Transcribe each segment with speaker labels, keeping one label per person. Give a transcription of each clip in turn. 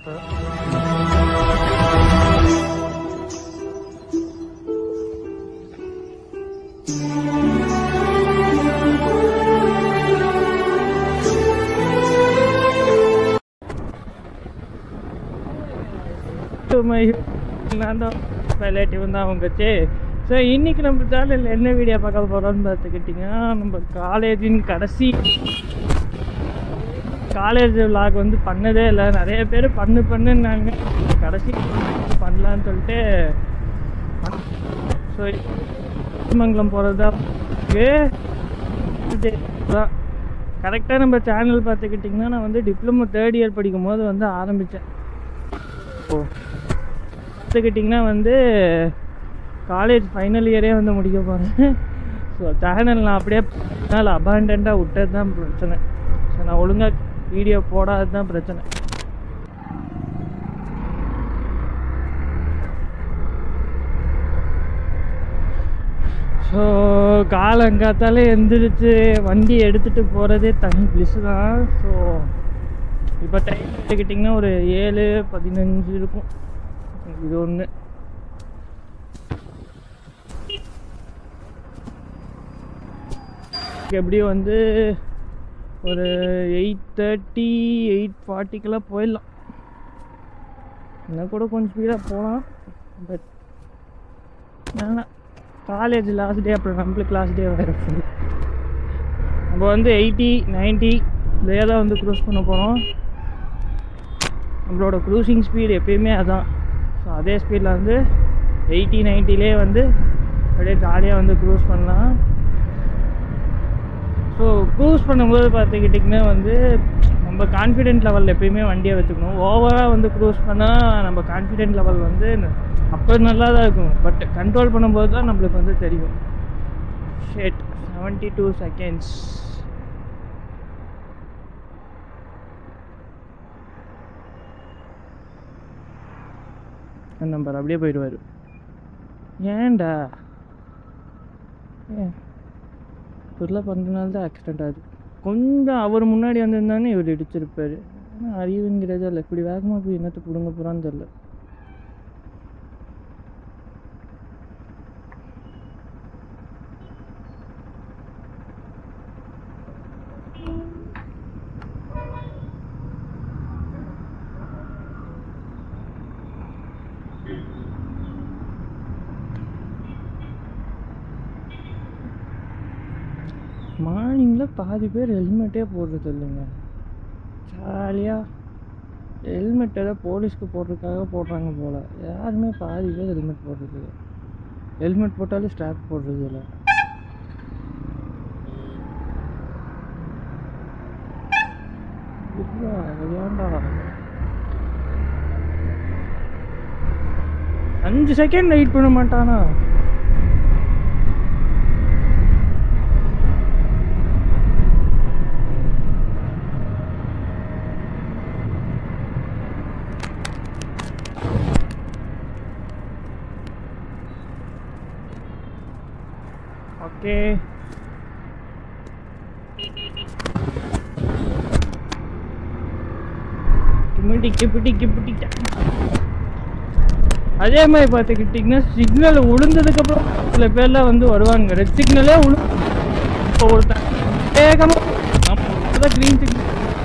Speaker 1: நான் தான் ரிலேட்டிவ் தான் அவங்க சே ஸோ இன்னைக்கு நம்ம சேனலில் என்ன வீடியோ பார்க்க போகிறோம்னு பார்த்துக்கிட்டிங்கன்னா நம்ம காலேஜின் கடைசி காலேஜ் விலாக் வந்து பண்ணதே இல்லை நிறைய பேர் பண்ணு பண்ணுன்னாங்க கடைசி பண்ணலான்னு சொல்லிட்டு ஸோ மங்கலம் போகிறது தான் கரெக்டாக நம்ம சேனல் பார்த்துக்கிட்டிங்கன்னா நான் வந்து டிப்ளமோ தேர்ட் இயர் படிக்கும் போது வந்து ஆரம்பித்தேன் ஓ பார்த்துக்கிட்டிங்கன்னா வந்து காலேஜ் ஃபைனல் இயரே வந்து முடிக்க போகிறேன் ஸோ சேனல் நான் அப்படியே நாள் அபாண்டண்ட்டாக விட்டது தான் பிரச்சனை ஸோ நான் ஒழுங்காக வீடியோ போடாதது தான் பிரச்சனை ஸோ காலங்காத்தாலே எந்திரிச்சு வண்டி எடுத்துகிட்டு போகிறதே தனி ப்ளிஸ் தான் ஸோ இப்போ டைம் எடுத்துக்கிட்டிங்கன்னா ஒரு ஏழு பதினஞ்சு இருக்கும் இது ஒன்று எப்படியும் வந்து ஒரு எயிட் தேர்ட்டி எயிட் ஃபார்ட்டிக்கெல்லாம் போயிடலாம் இன்னும் கூட கொஞ்சம் ஸ்பீடாக போகலாம் பட் வேணாம் காலேஜ் லாஸ்ட் டே அப்புறம் நம்மளுக்கு லாஸ்ட் டே வேறு நம்ம வந்து எயிட்டி நைன்ட்டி இதே தான் வந்து க்ரூஸ் பண்ண போகிறோம் நம்மளோட க்ரூசிங் ஸ்பீடு எப்பயுமே அதான் ஸோ அதே ஸ்பீடில் வந்து எயிட்டி நைன்ட்டிலே வந்து அப்படியே ஜாலியாக வந்து க்ரூஸ் பண்ணலாம் ஸோ க்ரூஸ் பண்ணும்போது பார்த்துக்கிட்டிங்கன்னா வந்து நம்ம கான்ஃபிடென்ட் லெவல் எப்பயுமே வண்டியை வச்சுக்கணும் ஓவராக வந்து க்ரூஸ் பண்ணால் நம்ம கான்ஃபிடென்ட் லெவல் வந்து அப்போ நல்லா தான் இருக்கும் பட் கண்ட்ரோல் பண்ணும்போது தான் நம்மளுக்கு வந்து தெரியும் ஷேட் செவன்ட்டி டூ செகண்ட்ஸ் நம்பர் அப்படியே போயிடுவார் ஏன்டா ஏன் இப்படிலாம் பண்ணுறதுனால தான் ஆக்சிடென்ட் ஆகுது கொஞ்சம் அவர் முன்னாடி வந்திருந்தானே இவர் இடிச்சிருப்பார் ஆனால் அறிவுங்கிறதே இல்லை இப்படி வேகமாக போய் என்னத்தை பிடுங்க போகிறான்னு தெரில மார்னிங்கில் பாதி பேர் ஹெல்மெட்டே போடுறது இல்லைங்க ஜாலியாக ஹெல்மெட் ஏதோ போலீஸ்க்கு போடுறதுக்காக போடுறாங்க போல் யாருமே பாதி பேர் ஹெல்மெட் போடுறது இல்லை ஹெல்மெட் போட்டாலும் ஸ்டாப் போடுறது இல்லை இல்ல, ஏன்டா அஞ்சு செகண்ட் வெயிட் பண்ண மாட்டானா ஓகே கிமிட்டி கிப்பிட்டி கிப்பிட்டி அதே மாதிரி பார்த்துக்கிட்டிங்கன்னா சிக்னல் விழுந்ததுக்கப்புறம் சில பேர்லாம் வந்து வருவாங்க ரெட் சிக்னலே விழு இப்போ ஒருத்தன் வேகமாக க்ரீன் சிக்னல்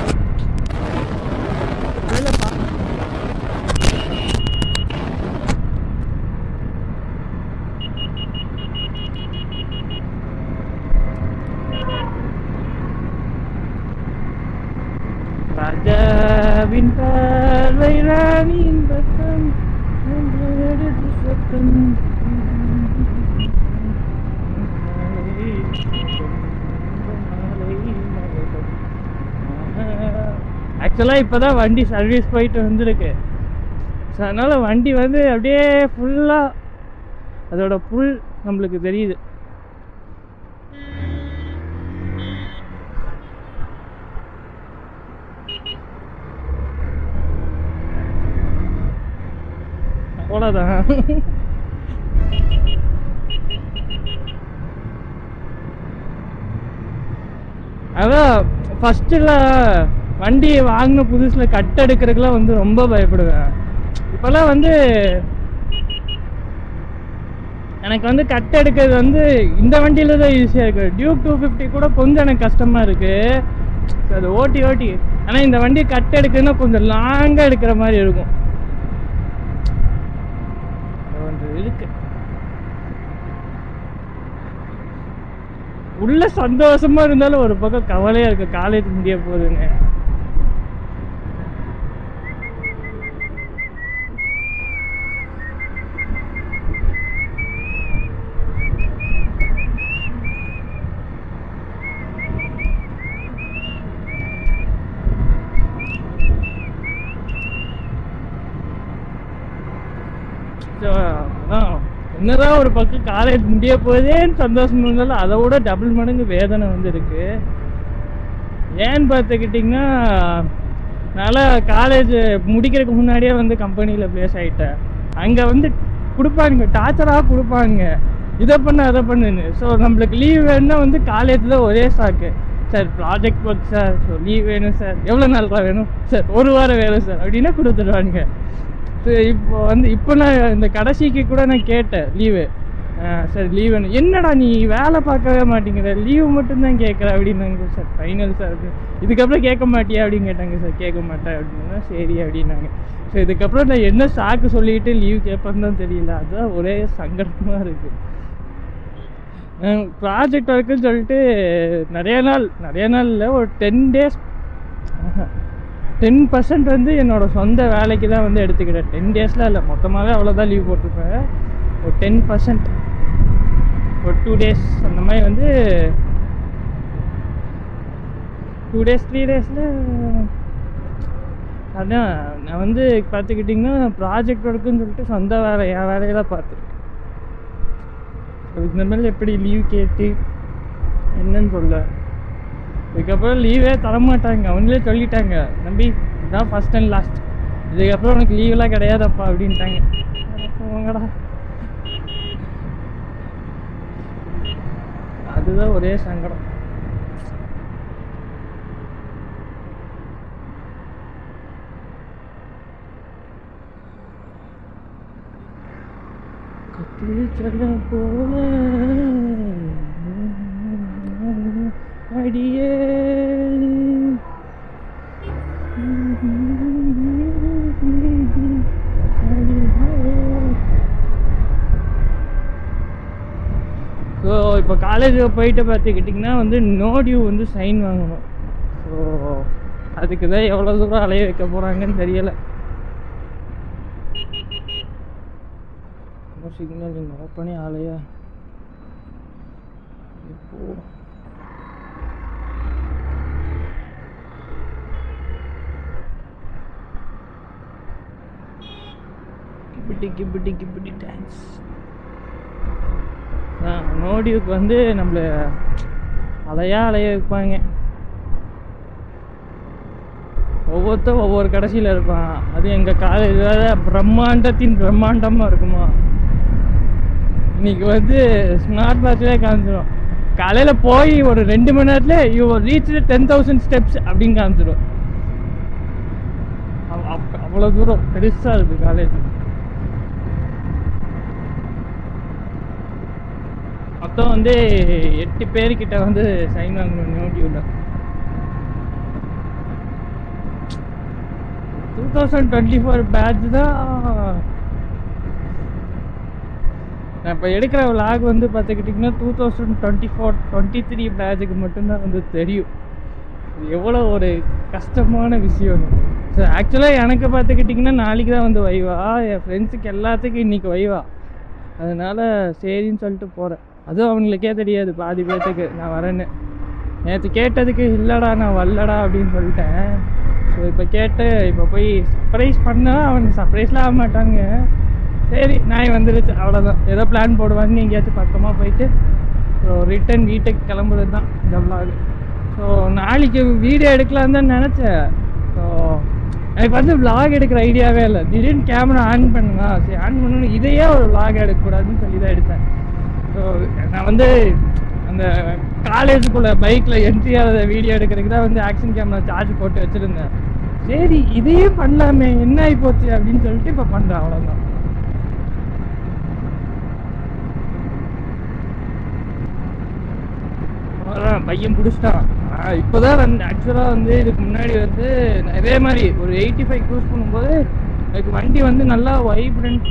Speaker 1: ராஜாவின் பார்வை ராணியின் பக்கம் எடுத்து சத்தம் ஆக்சுவலாக இப்போ தான் வண்டி சர்வீஸ் போயிட்டு வந்திருக்கு ஸோ அதனால் வண்டி வந்து அப்படியே ஃபுல்லாக அதோட புல் நம்மளுக்கு தெரியுது அவ்வளோதான் அதான் ஃபஸ்ட்டில் வண்டி வாங்கின புதுசில் கட் எடுக்கிறதுக்குலாம் வந்து ரொம்ப பயப்படுவேன் இப்போல்லாம் வந்து எனக்கு வந்து கட் எடுக்கிறது வந்து இந்த வண்டியில தான் ஈஸியாக இருக்கு டியூக் டூ ஃபிஃப்டி கூட கொஞ்சம் எனக்கு கஷ்டமாக இருக்கு So, அது ஓட்டி ஓட்டி ஆனால் இந்த வண்டி கட் எடுக்குன்னா கொஞ்சம் லாங்காக எடுக்கிற மாதிரி இருக்கும் அது கொஞ்சம் இருக்கு உள்ள சந்தோஷமா இருந்தாலும் ஒரு பக்கம் கவலையா இருக்கு காலேஜ் முடிய போகுதுன்னு So, அதான் என்னதான் ஒரு பக்கம் காலேஜ் முடிய போதேன்னு சந்தோஷம் இருந்தாலும் அதை விட டபுள் மடங்கு வேதனை வந்து இருக்கு ஏன்னு பார்த்துக்கிட்டிங்கன்னா நல்லா காலேஜ் முடிக்கிறதுக்கு முன்னாடியே வந்து கம்பெனியில் ப்ளேஸ் ஆகிட்டேன் அங்கே வந்து கொடுப்பாங்க டார்ச்சராக கொடுப்பாங்க இதை பண்ணு அதை பண்ணுன்னு ஸோ நம்மளுக்கு லீவ் வேணும்னா வந்து காலேஜில் ஒரே சாக்கு sir project work sir so leave வேணும் சார் எவ்வளோ நாள் வேணும் சார் ஒரு வாரம் வேணும் சார் அப்படின்னா கொடுத்துடுவாங்க ஸோ இப்போ வந்து இப்போ நான் இந்த கடைசிக்கு கூட நான் கேட்டேன் லீவு சார் லீவ் வேணும் என்னடா நீ வேலை பார்க்கவே மாட்டேங்கிற லீவு மட்டும்தான் கேட்குற அப்படின்னாங்க சார் ஃபைனல் சார் இதுக்கப்புறம் கேட்க மாட்டியா அப்படின்னு கேட்டாங்க சார் கேட்க மாட்டேன் அப்படின்னா சரி அப்படின்னாங்க ஸோ இதுக்கப்புறம் நான் என்ன சாக்கு சொல்லிட்டு லீவ் கேட்பேன்னு தான் தெரியல அதுதான் ஒரே சங்கடமாக இருக்குது ப்ராஜெக்ட் ஒர்க்குன்னு சொல்லிட்டு நிறைய நாள் நிறைய நாள் இல்லை ஒரு டென் டேஸ் டென் பர்சன்ட் வந்து என்னோட சொந்த வேலைக்கு தான் வந்து எடுத்துக்கிட்டேன் டென் டேஸில் இல்லை மொத்தமாகவே அவ்வளோதான் லீவ் போட்டிருப்பேன் ஒரு டென் பர்சன்ட் ஒரு டூ டேஸ் அந்த மாதிரி வந்து டூ டேஸ் த்ரீ டேஸில் அதான் நான் வந்து பார்த்துக்கிட்டிங்கன்னா ப்ராஜெக்ட் ஒர்க்குன்னு சொல்லிட்டு சொந்த வேலை என் வேலையெல்லாம் பார்த்துருக்கேன் இந்த மாதிரி எப்படி லீவ் கேட்டு என்னன்னு சொல்ல இதுக்கப்புறம் லீவே தரமாட்டாங்க அவங்களே சொல்லிட்டாங்க நம்பி இதுதான் ஃபஸ்ட் அண்ட் லாஸ்ட் இதுக்கப்புறம் உனக்கு லீவெலாம் கிடையாதப்பா அப்படின்ட்டாங்க போங்கடா அதுதான் ஒரே சங்கடம் கத்தி சொல்ல போல அடியே ஸோ இப்போ காலேஜுக்கு போயிட்டு பார்த்துக்கிட்டிங்கன்னா வந்து நோ டியூ வந்து சைன் வாங்கணும் ஸோ அதுக்கு தான் எவ்வளோ தூரம் அலைய வைக்க போகிறாங்கன்னு தெரியலை சிக்னல் இங்கே ஓப்பனே ஆலையா இப்போ கிப்பிட்டி கிப்பிட்டி கிப்பிட்டி டான்ஸ் நோடியுக்கு வந்து நம்மள அலையா அலைய வைப்பாங்க ஒவ்வொருத்தரும் ஒவ்வொரு கடைசியில் இருப்பான் அது எங்கள் காலேஜ் வேற பிரம்மாண்டத்தின் பிரம்மாண்டமாக இருக்குமா இன்னைக்கு வந்து ஸ்மார்ட் வாட்ச்லேயே காமிச்சிடும் காலையில் போய் ஒரு ரெண்டு மணி நேரத்துல you reach ten thousand steps அப்படின்னு காமிச்சிடும் அவ்வளோ தூரம் பெருசாக இருக்குது காலேஜ் மொத்தம் வந்து எட்டு பேர்கிட்ட வந்து சைன் வாங்கணும் நியூட்டியூவில் two thousand twenty four batch தான் நான் இப்போ எடுக்கிற விளாக் வந்து பார்த்துக்கிட்டிங்கன்னா two thousand twenty four twenty three பேட்சுக்கு மட்டும்தான் வந்து தெரியும் இது எவ்வளோ ஒரு கஷ்டமான விஷயம் ஸோ ஆக்சுவலாக எனக்கு பார்த்துக்கிட்டிங்கன்னா நாளைக்கு தான் வந்து வைவா என் ஃப்ரெண்ட்ஸுக்கு எல்லாத்துக்கும் இன்றைக்கி வைவா அதனால் சரின்னு சொல்லிட்டு போகிறேன் அதுவும் அவங்களுக்கே தெரியாது பாதி பேர்த்துக்கு நான் வரேன்னு நேற்று கேட்டதுக்கு இல்லைடா நான் வரலடா அப்படின்னு சொல்லிட்டேன் ஸோ இப்போ கேட்டு இப்போ போய் சர்ப்ரைஸ் பண்ணால் அவங்க சர்ப்ரைஸ்லாம் ஆக மாட்டாங்க சரி நாய் வந்துடுச்சு அவ்வளோதான் ஏதோ பிளான் போடுவாங்க எங்கேயாச்சும் பக்கமாக போயிட்டு ஸோ ரிட்டன் வீட்டுக்கு கிளம்புறது தான் இந்த vlog ஸோ நாளைக்கு வீடியோ எடுக்கலான்னு தான் நினச்சேன் ஸோ எனக்கு வந்து vlog எடுக்கிற ஐடியாவே இல்லை திடீர்னு கேமரா ஆன் பண்ணுங்க சரி ஆன் பண்ணணும் இதையே ஒரு vlog எடுக்கக்கூடாதுன்னு சொல்லி தான் எடுத்தேன் ஸோ நான் வந்து அந்த காலேஜுக்குள்ள பைக்கில் என்ட்ரி ஆகாத வீடியோ எடுக்கிறதுக்கு தான் வந்து ஆக்ஷன் கேமரா சார்ஜ் போட்டு வச்சுருந்தேன் சரி இதையே பண்ணலாமே என்ன ஆகி போச்சு அப்படின்னு சொல்லிட்டு இப்போ பண்ணுறேன் அவ்வளோதான் அவ்வளோதான் பையன் பிடிச்சிட்டான் இப்போதான் வந்து ஆக்சுவலாக வந்து இதுக்கு முன்னாடி வந்து நிறைய மாதிரி ஒரு எயிட்டி ஃபைவ் க்ரூஸ் பண்ணும்போது எனக்கு வண்டி வந்து நல்லா வைப்ரண்ட்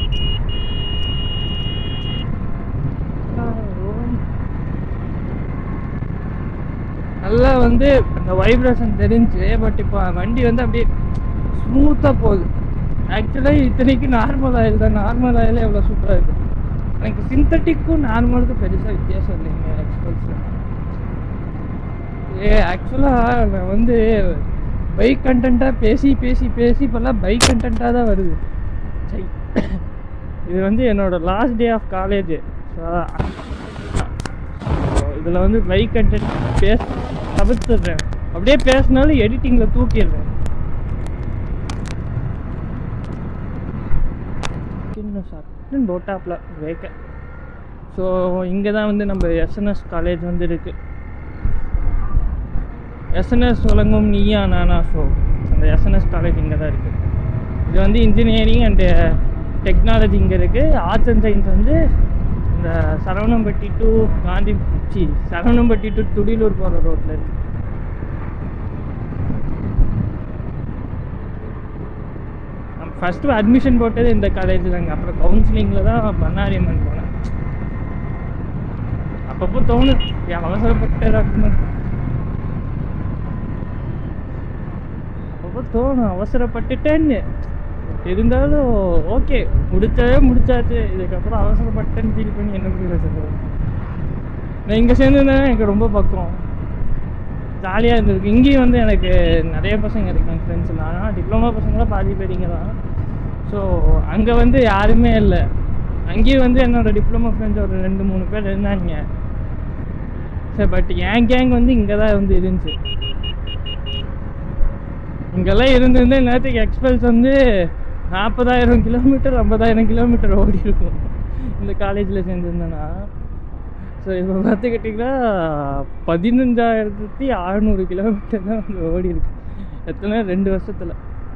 Speaker 1: நல்லா வந்து அந்த வைப்ரேஷன் தெரிஞ்சு பட் இப்போ வண்டி வந்து அப்படியே ஸ்மூத்தாக போகுது ஆக்சுவலாக இத்தனைக்கு நார்மல் ஆயில் தான் நார்மல் ஆயில் எவ்வளோ சூப்பராக இருக்குது எனக்கு சிந்தட்டிக்கும் நார்மலுக்கும் பெருசாக வித்தியாசம் இல்லைங்க எக்ஸ்பல்ஸில் ஏ ஆக்சுவலாக நான் வந்து பைக் கண்டென்ட்டாக பேசி பேசி பேசி இப்போல்லாம் பைக் கண்டென்ட்டாக தான் வருது சை இது வந்து என்னோட லாஸ்ட் டே ஆஃப் காலேஜ் இதில் வந்து பைக் கண்டென்ட் பேச தவிர்த்துடுறேன் அப்படியே பேசினாலும் எடிட்டிங்கில் தூக்கிடுறேன் சின்ன சட்டுன்னு போட்டாப்பில் வேக்க ஸோ இங்கே தான் வந்து நம்ம எஸ்என்எஸ் காலேஜ் வந்து இருக்கு எஸ்என்எஸ் வழங்கும் நீயா நானா ஷோ அந்த எஸ்என்எஸ் காலேஜ் இங்கே தான் இருக்குது இது வந்து இன்ஜினியரிங் அண்டு டெக்னாலஜி இங்கே இருக்குது ஆர்ட்ஸ் அண்ட் சயின்ஸ் வந்து இந்த சரவணம்பட்டி டு காந்தி சி சரவணம்பட்டி டு துடிலூர் போகிற ரோட்டில் இருக்கு ஃபஸ்ட்டு அட்மிஷன் போட்டது இந்த காலேஜ் தாங்க அப்புறம் கவுன்சிலிங்கில் தான் பண்ணாரியம்மன் போனேன் அப்பப்போ தோணும் ஏன் அவசரப்பட்டு அப்பப்போ தோணும் அவசரப்பட்டுட்டேன்னு இருந்தாலும் ஓகே முடிச்சவே முடிச்சாச்சு இதுக்கப்புறம் அவசரப்பட்டேன்னு ஃபீல் பண்ணி என்ன புரியல சொல்லுவேன் நான் இங்கே சேர்ந்துருந்தேன் எனக்கு ரொம்ப பக்கம் ஜாலியாக இருந்திருக்கு இங்கேயும் வந்து எனக்கு நிறைய பசங்க இருக்காங்க ஃப்ரெண்ட்ஸ் ஆனால் டிப்ளமா பசங்களாம் பாதி பேர் இங்கே தான் ஸோ அங்கே வந்து யாருமே இல்லை அங்கேயும் வந்து என்னோட டிப்ளமா ஃப்ரெண்ட்ஸ் ஒரு ரெண்டு மூணு பேர் இருந்தாங்க சரி பட் என் கேங் வந்து இங்கே தான் வந்து இருந்துச்சு இங்கெல்லாம் இருந்திருந்தே நேரத்துக்கு எக்ஸ்பெல்ஸ் வந்து நாற்பதாயிரம் கிலோமீட்டர் ஐம்பதாயிரம் கிலோமீட்டர் ஓடி இருக்கும் இந்த காலேஜில் சேர்ந்துருந்தேன்னா ஸோ இப்போ பார்த்துக்கிட்டிங்கன்னா பதினஞ்சாயிரத்தி அறநூறு கிலோமீட்டர் தான் வந்து ஓடி இருக்கு எத்தனை ரெண்டு வருஷத்தில்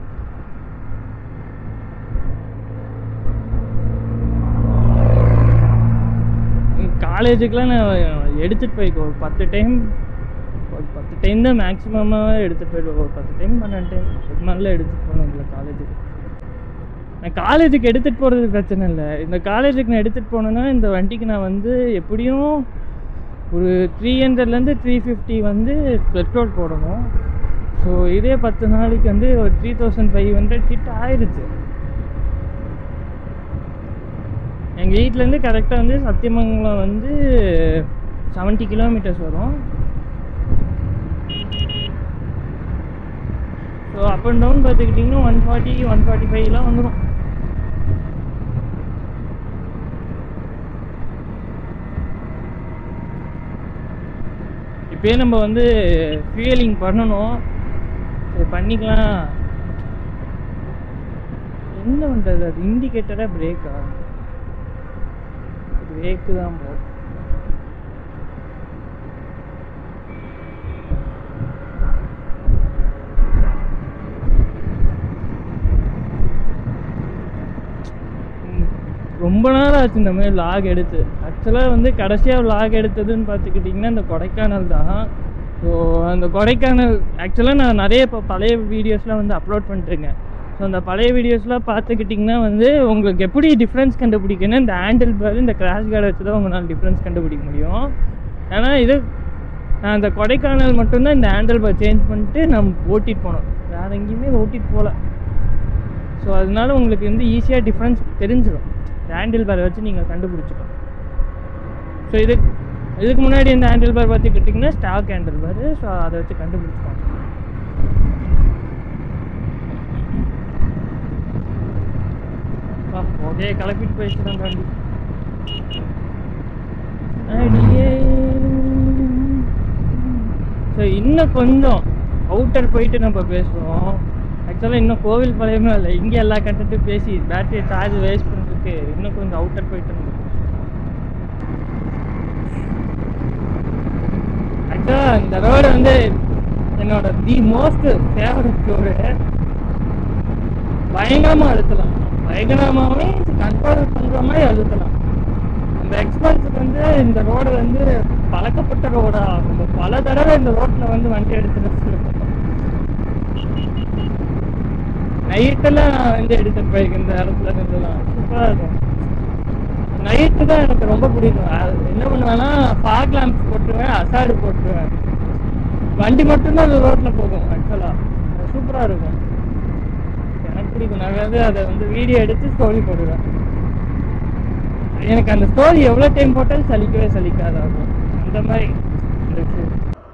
Speaker 1: காலேஜுக்கெலாம் நான் எடுத்துகிட்டு போய்க்கோ ஒரு பத்து டைம் ஒரு பத்து டைம் தான் மேக்ஸிமமாக எடுத்துகிட்டு போயிடுவோம் ஒரு பத்து டைம் பன்னெண்டு டைம் இதுக்கு மேலே எடுத்துகிட்டு போகணும் இல்லை காலேஜுக்கு நான் காலேஜுக்கு எடுத்துகிட்டு போகிறது பிரச்சனை இல்லை இந்த காலேஜுக்கு நான் எடுத்துகிட்டு போனேன்னா இந்த வண்டிக்கு நான் வந்து எப்படியும் ஒரு த்ரீ ஹண்ட்ரட்லேருந்து த்ரீ ஃபிஃப்டி வந்து பெட்ரோல் போடணும் ஸோ இதே பத்து நாளைக்கு வந்து ஒரு த்ரீ தௌசண்ட் ஃபைவ் ஹண்ட்ரட் கிட்ட ஆயிடுச்சு எங்கள் வீட்டிலேருந்து கரெக்டாக வந்து சத்தியமங்கலம் வந்து செவன்ட்டி கிலோமீட்டர்ஸ் வரும் ஸோ அப் அண்ட் டவுன் பார்த்துக்கிட்டிங்கன்னா ஒன் ஃபார்ட்டி ஒன் ஃபார்ட்டி ஃபைவ்லாம் வந்துடும் இப்போயே நம்ம வந்து ஃபியூயலிங் பண்ணணும் சரி பண்ணிக்கலாம் என்ன பண்ணுறது அது இண்டிகேட்டரா பிரேக்கா பிரேக்கு தான் போ ம், ரொம்ப நாள் ஆச்சு இந்த மாதிரி லாக் எடுத்து ஆக்சுவலாக வந்து கடைசியாக லாக் எடுத்ததுன்னு பார்த்துக்கிட்டிங்கன்னா இந்த கொடைக்கானல் தான் ஸோ அந்த கொடைக்கானல் ஆக்சுவலாக நான் நிறைய இப்போ பழைய வீடியோஸ்லாம் வந்து அப்லோட் பண்ணிட்டுருக்கேன் ஸோ அந்த பழைய வீடியோஸ்லாம் பார்த்துக்கிட்டிங்கன்னா வந்து உங்களுக்கு எப்படி டிஃப்ரென்ஸ் கண்டுபிடிக்கணும் இந்த ஹேண்டில் பார் இந்த கிராஷ் கார்டை வச்சு தான் உங்களால் டிஃப்ரென்ஸ் கண்டுபிடிக்க முடியும் ஏன்னா இது நான் அந்த கொடைக்கானல் மட்டும்தான் இந்த ஹேண்டில் பார் சேஞ்ச் பண்ணிட்டு நம்ம ஓட்டிட்டு போனோம் வேறு எங்கேயுமே ஓட்டிட்டு போகல ஸோ அதனால உங்களுக்கு வந்து ஈஸியாக டிஃப்ரென்ஸ் தெரிஞ்சிடும் ஹேண்டில் பார் வச்சு நீங்கள் கண்டுபிடிச்சிக்கலாம் ஸோ இது இதுக்கு முன்னாடி இந்த ஹேண்டில் பார் பார்த்துக்கிட்டிங்கன்னா ஸ்டாக் ஹேண்டில் பார் ஸோ அதை வச்சு கண்டுபிடிச்சிக்கோங்க ஓகே கிளப்பிட்டு போயிடுச்சு தான் தாண்டி அடியே ஸோ இன்னும் கொஞ்சம் அவுட்டர் போயிட்டு நம்ம பேசுவோம் ஆக்சுவலாக இன்னும் கோவில் பழையமே இல்லை இங்கே எல்லா கண்டென்ட்டும் பேசி பேட்டரியை சார்ஜ் வேஸ்ட் பண்ணுறதுக்கு இன்னும் கொஞ்சம் அவுட்டர் போயிட்டு நம்ம பேசுவோம் ஆக்சுவலாக இந்த ரோடு வந்து என்னோட தி மோஸ்ட் ஃபேவரட் ரோடு பயங்கரமா அழுத்தலாம் பயங்கரமாவே கண்ட்ரோல் பண்ற மாதிரி அழுத்தலாம் அந்த எக்ஸ்பென்ஸுக்கு வந்து இந்த ரோடு வந்து பழக்கப்பட்ட ரோடா நம்ம பல தடவை இந்த ரோட்ல வந்து வண்டி எடுத்துட்டு நைட்டெல்லாம் நான் வந்து எடுத்துட்டு போயிருக்கேன் இந்த இடத்துல இருந்துலாம் சூப்பரா இருக்கும் நைட்டு தான் எனக்கு ரொம்ப பிடிக்கும் அது என்ன பண்ணுவேன்னா ஃபாக் லேம்ப் போட்டுருவேன் அசாடு போட்டுருவேன் வண்டி மட்டும்தான் அந்த ரோட்ல போகும் ஆக்சுவலா சூப்பரா இருக்கும் எனக்கு பிடிக்கும் நான் வந்து அதை வந்து வீடியோ எடுத்து ஸ்டோரி போடுவேன் எனக்கு அந்த ஸ்டோரி எவ்வளோ டைம் போட்டாலும் சலிக்கவே சலிக்காதாகும் அந்த மாதிரி இருக்கு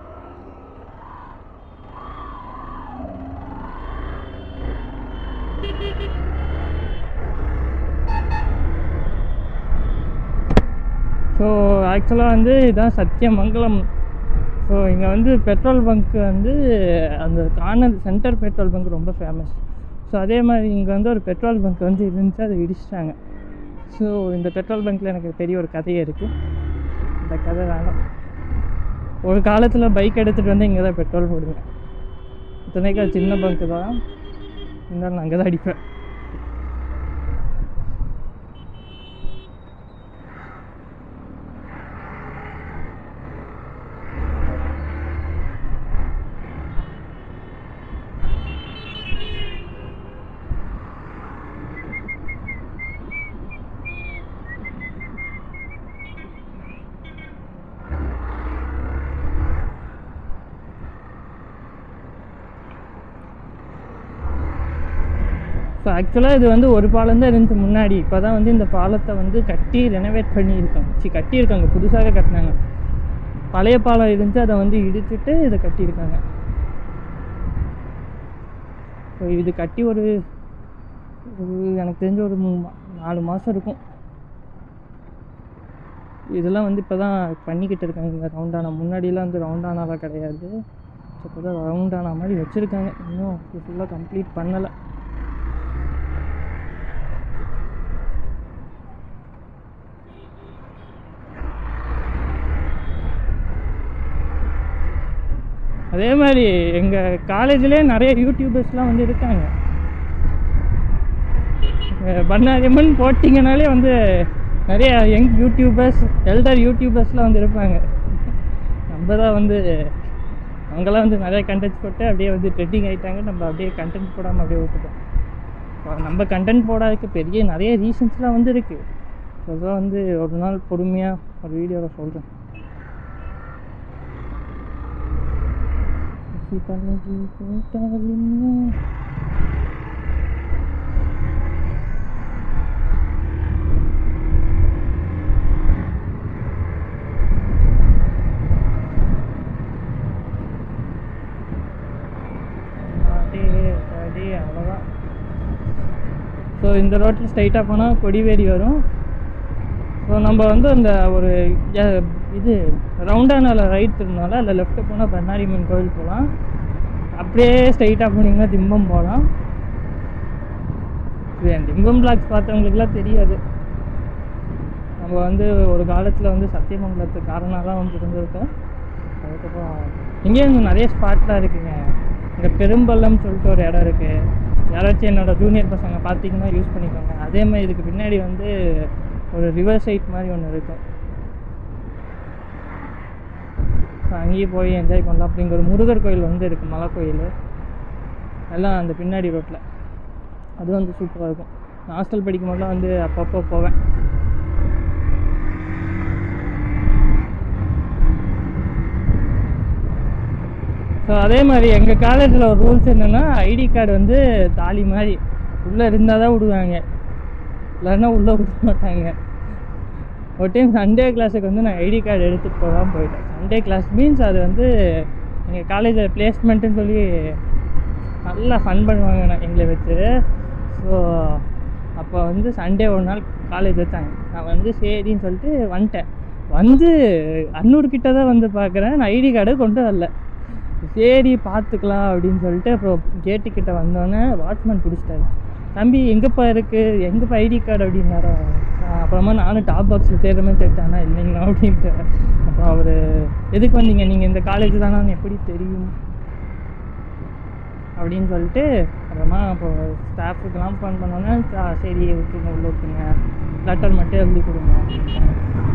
Speaker 1: ஸோ ஆக்சுவலாக வந்து இதுதான் சத்தியமங்கலம் ஸோ இங்கே வந்து பெட்ரோல் பங்க் வந்து அந்த கார்னர் சென்டர் பெட்ரோல் பங்க் ரொம்ப ஃபேமஸ் ஸோ அதே மாதிரி இங்கே வந்து ஒரு பெட்ரோல் பங்க் வந்து இருந்துச்சு அதை இடிச்சிட்டாங்க ஸோ இந்த பெட்ரோல் பங்க்கில் எனக்கு பெரிய ஒரு கதையே இருக்குது இந்த கதை வேண்டாம் ஒரு காலத்தில் பைக் எடுத்துகிட்டு வந்து இங்கே தான் பெட்ரோல் போடுவேன் இத்தனைக்கு அது சின்ன பங்க்கு தான் இருந்தாலும் நான் அங்கே தான் அடிப்பேன் ஸோ ஆக்சுவலாக இது வந்து ஒரு பாலம் தான் இருந்துச்சு முன்னாடி இப்போ தான் வந்து இந்த பாலத்தை வந்து கட்டி ரெனோவேட் பண்ணியிருக்காங்க சி கட்டியிருக்காங்க புதுசாக கட்டினாங்க பழைய பாலம் இருந்துச்சு அதை வந்து இடிச்சிட்டு இதை கட்டியிருக்காங்க ஸோ இது கட்டி ஒரு ஒரு எனக்கு தெரிஞ்ச ஒரு மூணு மா நாலு மாதம் இருக்கும் இதெல்லாம் வந்து இப்போ தான் பண்ணிக்கிட்டு இருக்காங்க இங்கே ரவுண்டானா முன்னாடிலாம் வந்து ரவுண்டானாலாம் கிடையாது ஸோ இப்போ தான் ரவுண்டானா மாதிரி வச்சுருக்காங்க இன்னும் ஃபுல்லாக கம்ப்ளீட் பண்ணலை அதே மாதிரி எங்கள் காலேஜ்லேயே நிறைய யூடியூபர்ஸ்லாம் வந்து இருக்காங்க அஹ் பண்ணாரியம்மன் போட்டிங்கனாலே வந்து நிறைய யங் யூடியூபர்ஸ் எல்டர் யூடியூபர்ஸ்லாம் வந்து இருப்பாங்க நம்ம தான் வந்து அவங்களாம் வந்து நிறைய கண்டென்ட்ஸ் போட்டு அப்படியே வந்து ட்ரெண்டிங் ஆகிட்டாங்க நம்ம அப்படியே கண்டென்ட் போடாமல் அப்படியே விட்டுட்டோம் இப்போ நம்ம கண்டென்ட் போடாததுக்கு பெரிய நிறைய ரீசன்ஸ்லாம் வந்து இருக்குது ஸோ அதெல்லாம் வந்து ஒரு நாள் பொறுமையாக ஒரு வீடியோவில் சொல்கிறேன் பழகி போட்டால் என்ன அடே, அடே, அவ்வளோதான் ஸோ இந்த ரோட்டில் ஸ்ட்ரைட்டாக போனால் கொடிவேரி வரும் ஸோ நம்ம வந்து அந்த ஒரு அஹ், இது ரவுண்டானால ரைட் திரும்பினால அதில் லெஃப்ட்டு போனால் பண்ணாரியம்மன் கோவில் போகலாம் அப்படியே ஸ்ட்ரைட்டாக போனீங்கன்னா திம்பம் போகலாம் இது என் திம்பம் பிளாக்ஸ் பார்த்தவங்களுக்குலாம் தெரியாது நம்ம வந்து ஒரு காலத்தில் வந்து சத்தியமங்கலத்து காரணம் வந்து இருந்திருக்கோம் அதுக்கப்புறம் இங்கேயும் இன்னும் நிறைய ஸ்பாட்லாம் இருக்குங்க இங்கே பெரும்பள்ளம்னு சொல்லிட்டு ஒரு இடம் இருக்குது யாராச்சும் என்னோட ஜூனியர் பசங்க பார்த்தீங்கன்னா யூஸ் பண்ணிக்கோங்க அதே மாதிரி இதுக்கு பின்னாடி வந்து ஒரு ரிவர் சைட் மாதிரி ஒன்று இருக்கும் ஸோ அங்கேயே போய் என்ஜாய் பண்ணலாம் அப்படிங்கிற ஒரு முருகர் கோயில் வந்து இருக்குது மலை கோயில் எல்லாம் அந்த பின்னாடி ரோட்டில் அது வந்து சூப்பராக இருக்கும் நான் ஹாஸ்டல் படிக்கும் போதெல்லாம் வந்து அப்பப்போ போவேன் ஸோ அதே மாதிரி எங்கள் காலேஜில் ஒரு ரூல்ஸ் என்னென்னா ஐடி கார்டு வந்து தாலி மாதிரி உள்ளே இருந்தால் தான் விடுவாங்க இல்லைன்னா உள்ளே விட மாட்டாங்க ஒரு டைம் சண்டே கிளாஸுக்கு வந்து நான் ஐடி கார்டு எடுத்துகிட்டு போகாமல் போயிட்டேன் சண்டே கிளாஸ் மீன்ஸ் அது வந்து எங்கள் காலேஜில் பிளேஸ்மெண்ட்டுன்னு சொல்லி நல்லா ஃபன் பண்ணுவாங்க நான் எங்களை வச்சு ஸோ அப்போ வந்து சண்டே ஒரு நாள் காலேஜ் வச்சாங்க நான் வந்து சரின்னு சொல்லிட்டு வந்துட்டேன் வந்து அன்னூர் கிட்ட தான் வந்து பார்க்குறேன் நான் ஐடி கார்டு கொண்டு வரல சரி பார்த்துக்கலாம் அப்படின்னு சொல்லிட்டு அப்புறம் கேட்டு கிட்ட வந்தோடனே வாட்ச்மேன் பிடிச்சிட்டாரு தம்பி எங்கேப்பா இருக்குது எங்கேப்பா ஐடி கார்டு அப்படின்னாரா ஆஹ் அப்புறமா நானும் டாப் பாக்ஸில் தேடுற மாதிரி தேட்டானா இல்லைங்களா அப்படின்ட்டு அப்புறம் அவர் எதுக்கு வந்தீங்க நீங்கள் இந்த காலேஜ் தானான்னு எப்படி தெரியும் அப்படின்னு சொல்லிட்டு அப்புறமா இப்போ ஸ்டாஃபுக்கெல்லாம் ஃபோன் பண்ணோன்னே "ஆ, சரி விட்டுருங்க உள்ள விட்டுருங்க லெட்டர் மட்டும் எழுதி கொடுங்க அப்படின்ட்டாங்க.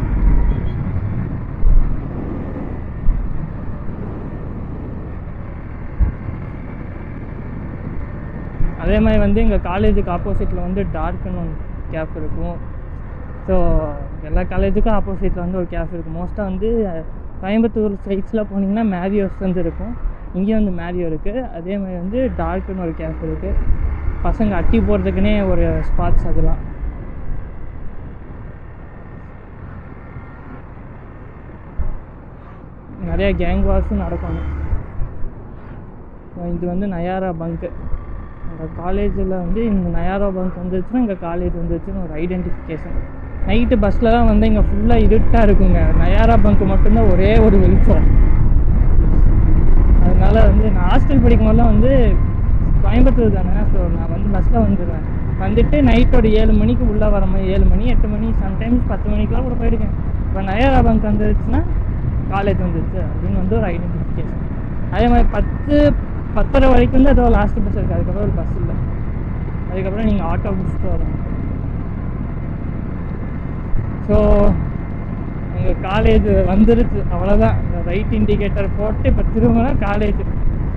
Speaker 1: அதே மாதிரி வந்து எங்கள் காலேஜுக்கு ஆப்போசிட்டில் வந்து டார்க்குன்னு ஒன்று கேஃப் இருக்கும் ஸோ எல்லா காலேஜுக்கும் ஆப்போசிட்டில் வந்து ஒரு கேஃப் இருக்கும் மோஸ்ட்டாக வந்து அஹ், கோயம்புத்தூர் சைட்ஸில் போனீங்கன்னா மேரியோஸ் வந்து இருக்கும் இங்கேயும் வந்து மேரியோ இருக்குது அதே மாதிரி வந்து டார்க்குன்னு ஒரு கேஃப் இருக்குது பசங்க அட்டி போடுறதுக்குனே ஒரு ஸ்பாட்ஸ் அதெல்லாம் நிறைய கேங் வார்ஸும் நடக்கும் அங்க. இது வந்து நயாரா பங்க்கு எங்கள் காலேஜில் வந்து இந்த நயாரா பங்க் வந்துச்சுன்னா எங்கள் காலேஜ் வந்துச்சுன்னு ஒரு ஐடென்டிஃபிகேஷன் நைட்டு பஸ்ஸில் தான் வந்து இங்கே ஃபுல்லாக இருட்டாக இருக்குங்க நயாரா பங்க் மட்டும்தான் ஒரே ஒரு வெளிச்சம் அதனால வந்து நான் ஹாஸ்டல் படிக்கும்போதெல்லாம் வந்து கோயம்புத்தூர் தானே ஸோ நான் வந்து பஸ்ஸில் வந்துடுவேன் வந்துட்டு நைட் ஒரு ஏழு மணிக்கு உள்ளே வர மாதிரி ஏழு மணி எட்டு மணி சம்டைம்ஸ் பத்து மணிக்கெலாம் கூட போயிருக்கேன் இப்போ நயாரா பங்க் வந்துருச்சுன்னா காலேஜ் வந்துருச்சு அப்படின்னு வந்து ஒரு ஐடென்டிஃபிகேஷன் அதே மாதிரி பத்து பத்தரை வரைக்கும் தான் ஏதோ லாஸ்ட் பஸ் இருக்குது அதுக்கப்புறம் ஒரு பஸ் இல்லை அதுக்கப்புறம் நீங்கள் ஆட்டோ பிடிச்சிட்டு வரணும் ஸோ எங்கள் காலேஜ் வந்துருச்சு அவ்வளோதான் ரைட் இண்டிகேட்டர் போட்டு இப்போ திரும்பினா காலேஜ்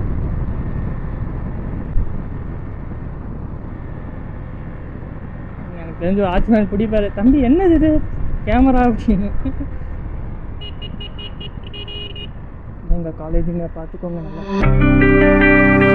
Speaker 1: எனக்கு தெரிஞ்ச வாட்ச்மேன் பிடிப்பாரு தம்பி என்னது இது கேமரா அப்படின்னு எங்கள் காலேஜுங்க பார்த்துக்கோங்க நல்லா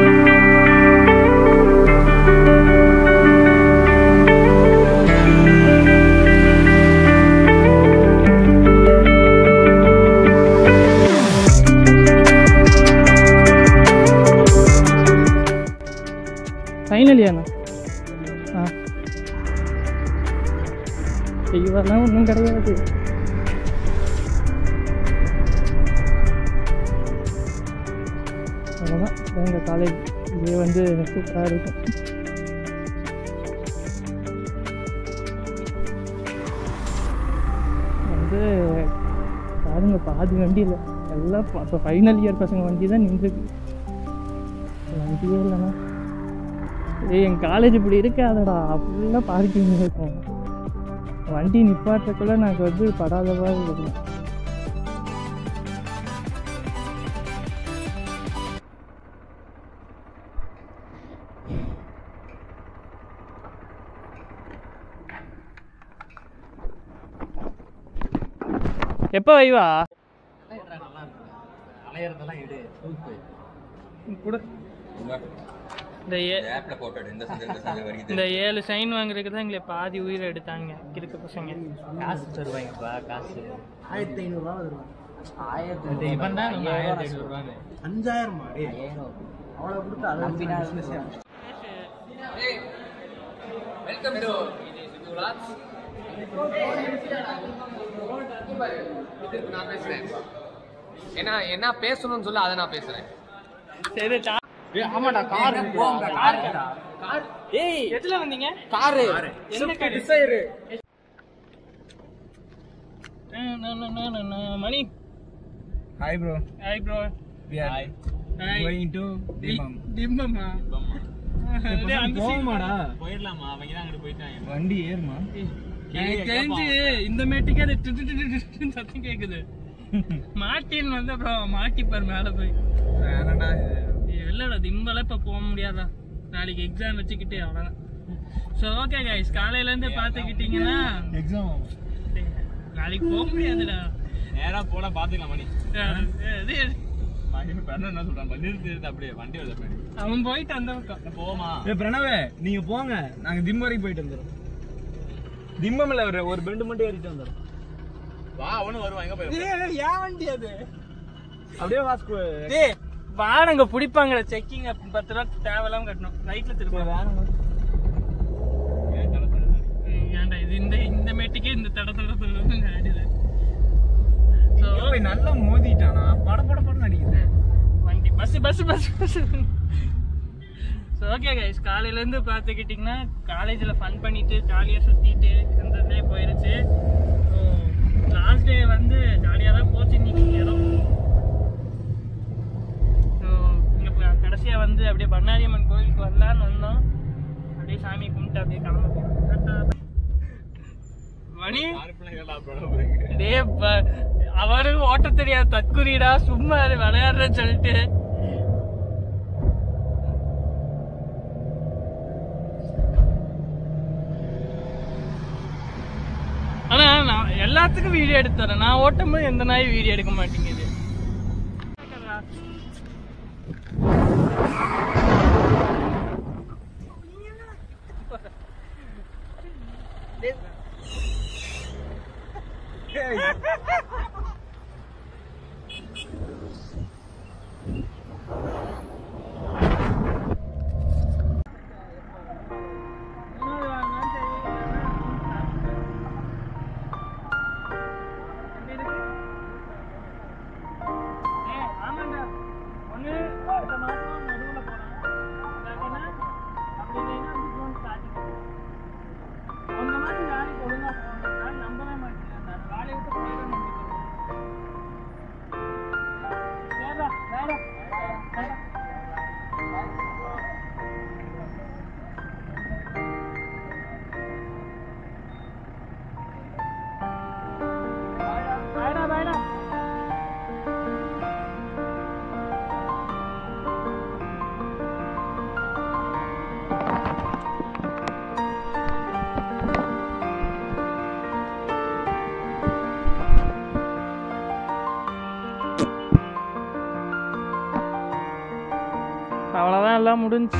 Speaker 1: ஃபைனல் இயர்ண்ணா ஆ செய்வதெல்லாம் ஒன்றும் கிடையாது அவ்வளோதான் எங்கள் காலேஜ் இதே வந்து சூப்பராக இருக்கும் வந்து பாருங்க பாதி வண்டியில் எல்லாம் இப்போ ஃபைனல் இயர் பசங்க வண்டி தான் நின்றுருக்கு வண்டியே இல்லைண்ணா ஏய் என் காலேஜ் இப்படி இருக்காதடா ஃபுல்லாக பார்க்கிங் இருக்கும் வண்டி நிப்பாட்டக்குள்ள எனக்கு வந்து படாதவா இருக்கும் எப்போ வைவா கூட இந்த ஏ
Speaker 2: ஆப்ல போட்டோ எடு. இந்த சந்தை இந்த சந்தை வரைக்கும்
Speaker 1: இந்த ஏழு சைன் வாங்குறதுக்கு தான் எங்களை பாதி உயிரை எடுத்தாங்க கிறுக்கு பசங்க
Speaker 3: காசு தருவாங்கப்பா காசு
Speaker 4: ஆயிரத்தி ஐநூறுரூவா வருவாங்க ஆயிரத்தி
Speaker 3: இவன் தான் நம்ம ஆயிரத்தி ஐநூறு ரூபான்னு
Speaker 4: அஞ்சாயிரமா அவ்வளோ கொடுத்து அதை பிஸ்னஸ்
Speaker 2: வெல்கம் டு நான் பேசுறேன் என்ன என்ன பேசணும்னு சொல்ல அதை நான் பேசுறேன்
Speaker 1: சரி தா-
Speaker 4: ஆமாடா கார் கார்
Speaker 1: கார் ஏய் எதுல வந்தீங்க
Speaker 4: காரு
Speaker 1: என்ன car
Speaker 4: Dzire
Speaker 1: Mani
Speaker 4: hi bro
Speaker 1: hi bro
Speaker 4: we are
Speaker 1: hi
Speaker 4: going to Thimbam
Speaker 1: டிம்பம்மா டேய், அந்த scene
Speaker 4: போமாடா
Speaker 3: போயிடலாமா அவங்க தான் அங்கிட்டு போயிட்டாங்க
Speaker 4: வண்டி ஏறுமா
Speaker 1: எனக்கு தெரிஞ்சு இந்த மேட்டுக்கு அது டு டு டு டு டு டுன்னு சத்தம் கேக்குது மாட்டின் வந்து அப்புறம் மாட்டிப்பார் மேல போய்
Speaker 4: வேணடா
Speaker 1: ஏய், இல்லடா திம்பல இப்ப போக முடியாதா நாளைக்கு எக்ஸாம் வச்சுக்கிட்டு அவ்வளவுதான் ஸோ ஓகே கைஸ் காலையில இருந்து பாத்துக்கிட்டீங்கன்னா
Speaker 4: எக்ஸாம்
Speaker 1: டேய், நாளைக்கு போக முடியாதுடா
Speaker 3: நேரா போனா பாத்துக்கலாம் மணி
Speaker 1: அஹ், இது,
Speaker 3: மணி பண்ண என்ன சொல்றான் நிறுத்து நிறுத்து அப்படியே வண்டி வருது பின்னாடி.
Speaker 1: அவன் போயிட்டு அந்த பக்கம்
Speaker 3: போமா
Speaker 4: ஏ பிரணவே நீங்க போங்க நாங்க திம் வரைக்கும் போயிட்டு வந்துடுறோம் திம்பம்ல ஒரு ஒரு பெண்டு மட்டும் ஏறிட்டு வந்துடுறோம்
Speaker 3: வா அவனும் வருவான் எங்க போய்
Speaker 1: ஏன் வண்டி அது
Speaker 4: அப்படியே வாஸ்கு
Speaker 1: டேய் வாடங்க பிடிப்பாங்கடா செக்கிங் பத்து ரூபா தேவையில்லாம கட்டணும் ரைட்ல திரும்ப ஏன்டா இது இந்த இந்த மேட்டுக்கே இந்த தட தட தட ஆடுது ஸோ
Speaker 4: ஓய் நல்லா மோதிட்டானா பட பட படம் அடிக்குது
Speaker 1: வண்டி பஸ் பஸ் பஸ் பஸ் ஸோ ஓகே கைஸ் காலையிலேருந்து பார்த்துக்கிட்டிங்கன்னா காலேஜில் ஃபன் பண்ணிட்டு ஜாலியாக சுற்றிட்டு இருந்ததே போயிருச்சு ஸோ லாஸ்ட் டே வந்து ஜாலியாக தான் போச்சு இன்னைக்கு இடம் ஸோ இங்கே கடைசியாக வந்து அப்படியே பண்ணாரியம்மன் கோயிலுக்கு வரலான்னு வந்தோம் அப்படியே சாமி கும்பிட்டு அப்படியே கிளம்ப மணி டே ப- அவருக்கு ஓட்ட தெரியாது தற்குறிடா சும்மா அது விளையாடுறேன்னு சொல்லிட்டு ஆனா நான் எல்லாத்துக்கும் வீடியோ எடுத்து தரேன் நான் ஓட்டும் போது எந்த நாயும் வீடியோ எடுக்க மாட்டேங்குது Bayra, bayra. அவ்வளோதான் எல்லாம் முடிஞ்சு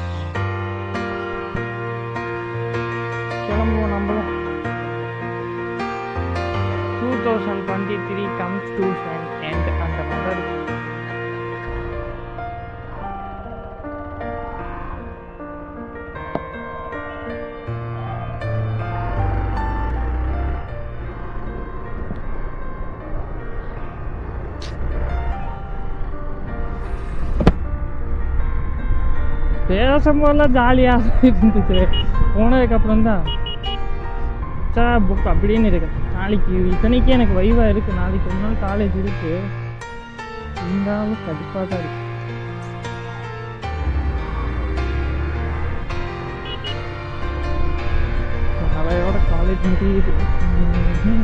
Speaker 1: கிளம்புவோம் நம்மளும் two thousand twenty three comes to end அந்த மாதிரி இருக்கு. பேசும்போதெல்லாம் ஜாலியாக இருந்துச்சு போனதுக்கப்புறம் தான் சா புக் அப்படின்னு இருக்கு நாளைக்கு இத்தனைக்கு எனக்கு வைவா இருக்கு நாளைக்கு ஒரு நாள் காலேஜ் இருக்கு இருந்தாலும் கடுப்பாக தான் இருக்கு நாளையோட காலேஜ் முடியுது